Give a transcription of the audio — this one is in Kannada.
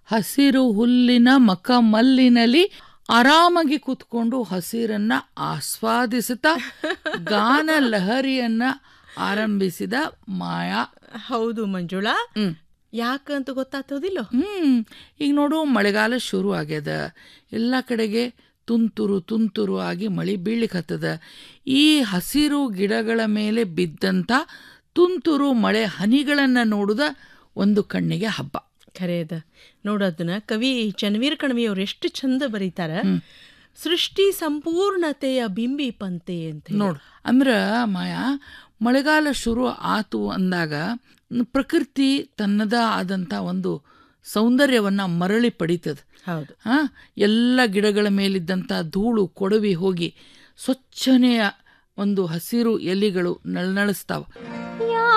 ಹಸಿರು ಹುಲ್ಲಿನ ಮಖಮಲ್ಲಿನಲ್ಲಿ ಆರಾಮಾಗಿ ಕೂತ್ಕೊಂಡು ಹಸಿರನ್ನ ಆಸ್ವಾದಿಸುತ್ತಾ ಗಾನ ಲಹರಿಯನ್ನ ಆರಂಭಿಸಿದ ಮಾಯಾ ಹೌದು ಮಂಜುಳಾ ಹ್ಮ್ ಯಾಕಂತ ಗೊತ್ತಾಗ್ತದಿಲ್ಲ ಹ್ಮ್ ಈಗ ನೋಡು ಮಳೆಗಾಲ ಶುರು ಆಗ್ಯದ ಎಲ್ಲ ಕಡೆಗೆ ತುಂತುರು ತುಂತುರು ಆಗಿ ಮಳಿ ಬೀಳ್ಲಿಕ್ಕೆ ಹತ್ತದ ಈ ಹಸಿರು ಗಿಡಗಳ ಮೇಲೆ ಬಿದ್ದಂಥ ತುಂತುರು ಮಳೆ ಹನಿಗಳನ್ನ ನೋಡುದ ಒಂದು ಕಣ್ಣಿಗೆ ಹಬ್ಬ ಖರೇದ ನೋಡೋದನ್ನ ಕವಿ ಚನ್ವೀರ್ ಕಣ್ವಿ ಅವ್ರು ಎಷ್ಟು ಚಂದ ಬರೀತಾರ ಸೃಷ್ಟಿ ಸಂಪೂರ್ಣತೆಯ ಬಿಂಬಿ ಪಂತೆ ಅಂತ ಹೇಳಿ. ನೋಡು ಅಂದ್ರ ಮಾಯಾ ಮಳೆಗಾಲ ಶುರು ಆತು ಅಂದಾಗ ಪ್ರಕೃತಿ ತನ್ನದ ಆದಂಥ ಒಂದು ಸೌಂದರ್ಯವನ್ನ ಮರಳಿ ಪಡಿತದ ಹೌದು ಆ ಎಲ್ಲ ಗಿಡಗಳ ಮೇಲಿದ್ದಂಥ ಧೂಳು ಕೊಡವಿ ಹೋಗಿ ಸ್ವಚ್ಛನೆಯ ಒಂದು ಹಸಿರು ಎಲೆಗಳು ನಳನಳಿಸ್ತಾವ